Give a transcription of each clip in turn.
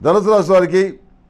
ధనుసు రాశి వారికి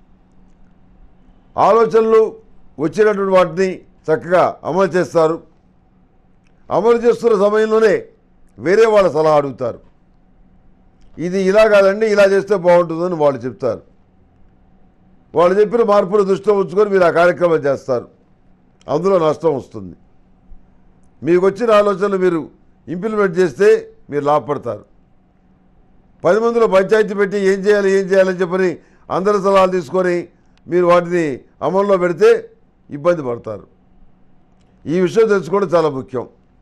ఆలోచనలు వచ్చినటువంటి వాటిని చక్కగా అమలు చేస్తారు అమలు చేస్తున్న సమయంలోనే వేరే వాళ్ళ సలహా అడుగుతారు ఇది ఇలా కాదండి ఇలా చేస్తే బాగుంటుందని వాళ్ళు చెప్తారు వాళ్ళు చెప్పిన మార్పులు దృష్టిలో ఉంచుకొని మీరు ఆ కార్యక్రమం చేస్తారు అందులో నష్టం వస్తుంది మీకు వచ్చిన ఆలోచనలు మీరు ఇంప్లిమెంట్ చేస్తే మీరు లాభపడతారు పది మందిలో పంచాయతీ పెట్టి ఏం చేయాలి ఏం చేయాలని చెప్పని అందరి సలహాలు తీసుకొని మీరు వాటిని అమల్లో పెడితే ఇబ్బంది పడతారు ఈ విషయం తెలుసుకోవడం చాలా ముఖ్యం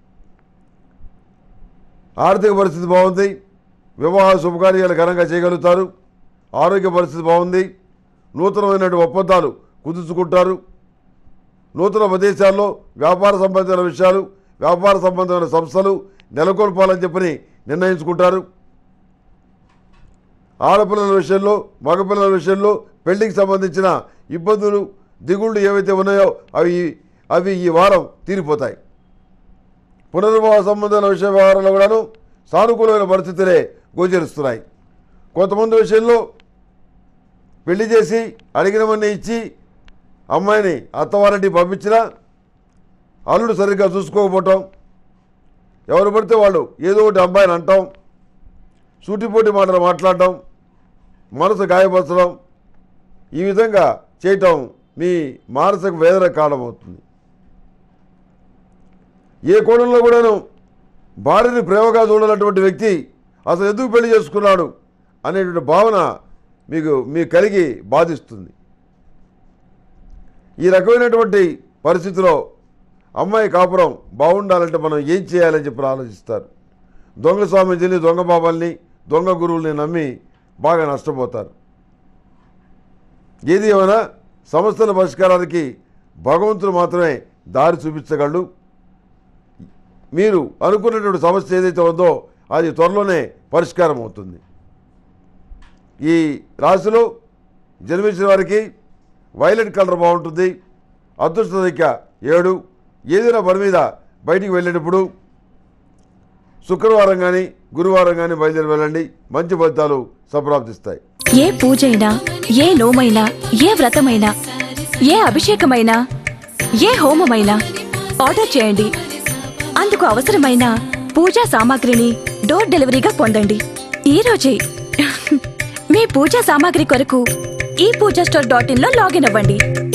ఆర్థిక పరిస్థితి బాగుంది వివాహ శుభకార్యాలు ఘనంగా చేయగలుగుతారు ఆరోగ్య పరిస్థితి బాగుంది నూతనమైనటువంటి ఒప్పందాలు కుదుర్చుకుంటారు నూతన ప్రదేశాల్లో వ్యాపార సంబంధమైన విషయాలు వ్యాపార సంబంధమైన సంస్థలు నెలకొల్పాలని చెప్పని నిర్ణయించుకుంటారు ఆడపిల్లల విషయంలో మగపిల్లల విషయంలో పెళ్లికి సంబంధించిన ఇబ్బందులు దిగుళ్ళు ఏవైతే ఉన్నాయో అవి అవి ఈ వారం తీరిపోతాయి పునర్వివాహ సంబంధమైన విషయ వ్యవహారాలు కూడాను సానుకూలమైన పరిస్థితులే గోచరిస్తున్నాయి కొంతమంది విషయంలో పెళ్లి చేసి అడిగినవన్నీ ఇచ్చి అమ్మాయిని అత్తవారింటికి పంపించినా అల్లుడు సరిగ్గా చూసుకోకపోవటం ఎవరు పడితే వాళ్ళు ఏదో ఒకటి అమ్మాయిని అంటాం సూటిపోటి మాటలు మాట్లాడటం మనసు గాయపరచడం ఈ విధంగా చేయటం మీ మానసిక వేదన కారణమవుతుంది ఏ కోణంలో కూడాను భార్యని ప్రేమగా చూడాలన్నటువంటి వ్యక్తి అసలు ఎందుకు పెళ్లి చేసుకున్నాడు అనేటువంటి భావన మీకు మీకు కలిగి బాధిస్తుంది ఈ రకమైనటువంటి పరిస్థితిలో అమ్మాయి కాపురం బాగుండాలంటే మనం ఏం చేయాలని చెప్పి ఆలోచిస్తారు దొంగ స్వామీజీని దొంగ బాబాల్ని దొంగ గురువుల్ని నమ్మి బాగా నష్టపోతారు ఏది ఏమైనా సమస్యల పరిష్కారానికి భగవంతుడు మాత్రమే దారి చూపించగలడు మీరు అనుకున్నటువంటి సమస్య ఏదైతే ఉందో అది త్వరలోనే పరిష్కారం అవుతుంది ఈ రాశిలో జన్మించిన వారికి వైలెట్ కలర్ బాగుంటుంది అదృష్ట సంఖ్య ఏడు ఏదైనా పని మీద బయటికి వెళ్ళేటప్పుడు శుక్రవారం కానీ గురువారం కానీ బయలుదేరి వెళ్ళండి మంచి ఫలితాలు సంప్రాప్తిస్తాయి ఏ పూజైనా ఏ నోమైనా ఏ వ్రతమైనా ఏ అభిషేకమైనా ఏ హోమమైనా ఆర్డర్ చేయండి అందుకు అవసరమైన పూజా సామాగ్రిని డోర్ డెలివరీగా పొందండి ఈ రోజే మీ పూజా సామాగ్రి కొరకు ఈ పూజా స్టోర్ డాట్ ఇన్ లో లాగిన్ అవ్వండి